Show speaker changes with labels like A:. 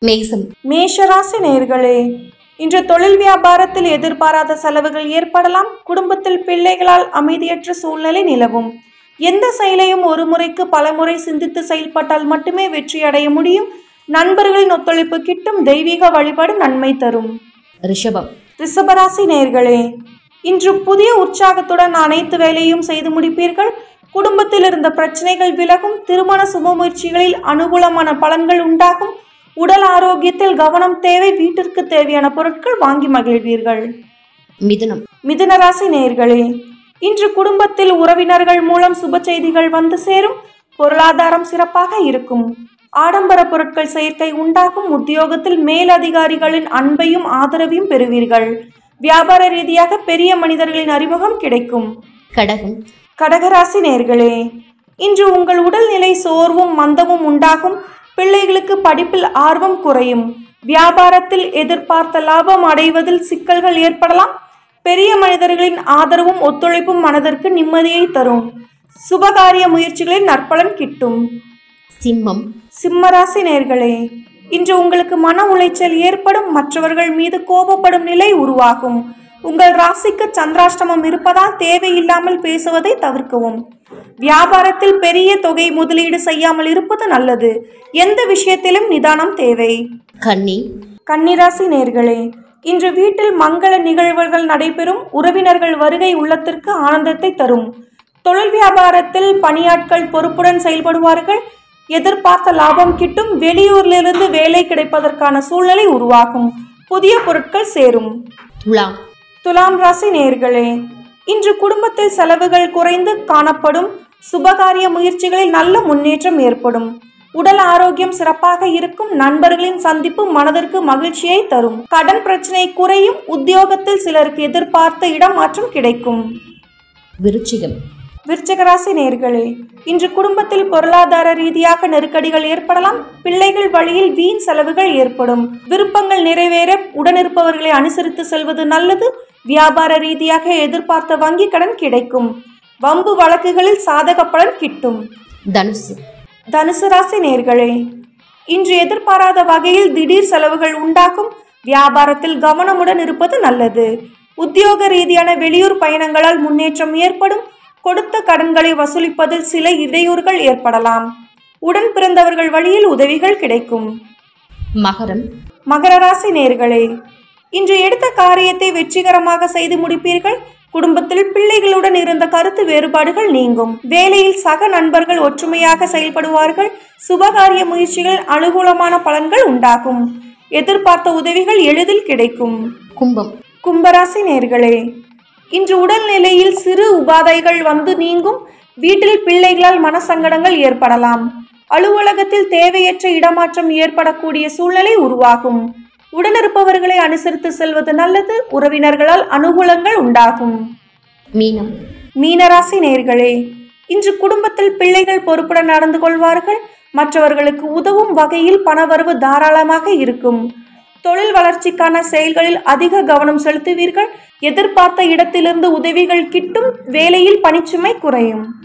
A: மேசம்
B: மேஷராசி நேர்களே இன்று தொழில் வியாபாரத்தில் எதிர்பாராத செலவுகள் ஏற்படலாம் குடும்பத்தில் பிள்ளைகளால் அமைதியற்ற சூழ்நிலை நிலவும் எந்த செயலையும் ஒரு முறைக்கு பல முறை சிந்தித்து செயல்பட்டால் மட்டுமே வெற்றி அடைய முடியும் நண்பர்களின் ஒத்துழைப்பு கிட்டும் தெய்வீக வழிபாடு நன்மை தரும்
A: ரிஷபம்
B: ரிஷபராசி நேர்களே இன்று புதிய உற்சாகத்துடன் அனைத்து வேலையும் செய்து முடிப்பீர்கள் குடும்பத்தில் இருந்த பிரச்சனைகள் விலகும் திருமண சுப முயற்சிகளில் அனுகூலமான பலன்கள் உண்டாகும் உடல் ஆரோக்கியத்தில் கவனம் தேவை வீட்டிற்கு தேவையான பொருட்கள் வாங்கி மகிழ்வீர்கள்
A: மிதுனம்
B: மிதுன ராசி நேர்களே இன்று குடும்பத்தில் உறவினர்கள் மூலம் சுப செய்திகள் வந்து சேரும் பொருளாதாரம் சிறப்பாக இருக்கும் ஆடம்பர பொருட்கள் சேர்க்கை உண்டாகும் உத்தியோகத்தில் மேலதிகாரிகளின் அன்பையும் ஆதரவையும் பெறுவீர்கள் வியாபார ரீதியாக பெரிய மனிதர்களின் அறிமுகம் கிடைக்கும்
A: கடகம்
B: கடகராசி நேர்களே இன்று உங்கள் உடல்நிலை சோர்வும் மந்தமும் உண்டாகும் பிள்ளைகளுக்கு படிப்பில் ஆர்வம் குறையும் வியாபாரத்தில் எதிர்பார்த்த லாபம் அடைவதில் சிக்கல்கள் ஏற்படலாம் பெரிய மனிதர்களின் ஆதரவும் ஒத்துழைப்பும் மனதிற்கு நிம்மதியை தரும் சுபகாரிய முயற்சிகளில் நற்பலன் கிட்டும்
A: சிம்மம்
B: சிம்மராசி நேர்களே இன்று உங்களுக்கு மன உளைச்சல் ஏற்படும் மற்றவர்கள் மீது கோபப்படும் நிலை உருவாகும் உங்கள் ராசிக்கு சந்திராஷ்டமம் இருப்பதால் தேவையில்லாமல் பேசுவதை தவிர்க்கவும் வியாபாரத்தில் பெரிய தொகை முதலீடு செய்யாமல் இருப்பது நல்லது எந்த விஷயத்திலும் நிதானம் தேவை
A: கன்னி
B: கன்னிராசி நேர்களே இன்று வீட்டில் மங்கள நிகழ்வுகள் நடைபெறும் உறவினர்கள் வருகை உள்ளத்திற்கு ஆனந்தத்தை தரும் தொழில் வியாபாரத்தில் பணியாட்கள் பொறுப்புடன் செயல்படுவார்கள் எதிர்பார்த்த லாபம் கிட்டும் வெளியூரிலிருந்து வேலை கிடைப்பதற்கான சூழ்நிலை உருவாகும் புதிய பொருட்கள் சேரும்
A: துலாம்
B: துலாம் ராசி நேர்களே இன்று குடும்பத்தில் செலவுகள் குறைந்து காணப்படும் சுபகாரிய முயற்சிகளில் நல்ல முன்னேற்றம் ஏற்படும் உடல் ஆரோக்கியம் சிறப்பாக இருக்கும் நண்பர்களின் சந்திப்பு மனதிற்கு மகிழ்ச்சியை தரும் கடன் பிரச்சனை குறையும் உத்தியோகத்தில் சிலருக்கு எதிர்பார்த்த இடமாற்றம் கிடைக்கும்
A: விருச்சிகம்
B: விருச்சகராசி நேர்களே இன்று குடும்பத்தில் பொருளாதார ரீதியாக நெருக்கடிகள் ஏற்படலாம் பிள்ளைகள் வழியில் வீண் செலவுகள் ஏற்படும் விருப்பங்கள் நிறைவேற உடனிருப்பவர்களை அனுசரித்து செல்வது நல்லது வியாபார ரீதியாக எதிர்பார்த்த வங்கி கடன் கிடைக்கும் வம்பு வழக்குகளில் சாதக பலன் கிட்டும்
A: தனுசு
B: தனுசு ராசி நேர்களே இன்று எதிர்பாராத வகையில் திடீர் செலவுகள் உண்டாகும் வியாபாரத்தில் கவனமுடன் இருப்பது நல்லது உத்தியோக ரீதியான வெளியூர் பயணங்களால் முன்னேற்றம் ஏற்படும் கொடுத்த கடன்களை வசூலிப்பதில் சில இடையூறுகள் ஏற்படலாம் உடன் பிறந்தவர்கள் வழியில் உதவிகள் கிடைக்கும்
A: மகரம்
B: மகர ராசி நேர்களே இன்று எடுத்த காரியத்தை வெற்றிகரமாக செய்து முடிப்பீர்கள் குடும்பத்தில் பிள்ளைகளுடன் இருந்த கருத்து வேறுபாடுகள் நீங்கும் வேலையில் சக நண்பர்கள் ஒற்றுமையாக செயல்படுவார்கள் சுபகாரிய முயற்சிகளில் அனுகூலமான பலன்கள் உண்டாகும் எதிர்பார்த்த உதவிகள் எளிதில் கிடைக்கும்
A: கும்பம்
B: கும்பராசி நேர்களே இன்று உடல்நிலையில் சிறு உபாதைகள் வந்து நீங்கும் வீட்டில் பிள்ளைகளால் மனசங்கடங்கள் ஏற்படலாம் அலுவலகத்தில் தேவையற்ற இடமாற்றம் ஏற்படக்கூடிய சூழ்நிலை உருவாகும் உடனிருப்பவர்களை அனுசரித்து செல்வது நல்லது உறவினர்களால் அனுகூலங்கள் உண்டாகும்
A: மீனம்
B: மீனராசி நேர்களே இன்று குடும்பத்தில் பிள்ளைகள் பொறுப்புடன் நடந்து கொள்வார்கள் மற்றவர்களுக்கு உதவும் வகையில் பணவரவு தாராளமாக இருக்கும் தொழில் வளர்ச்சிக்கான செயல்களில் அதிக கவனம் செலுத்துவீர்கள் எதிர்பார்த்த இடத்திலிருந்து உதவிகள் கிட்டும் வேலையில் பணிச்சுமை குறையும்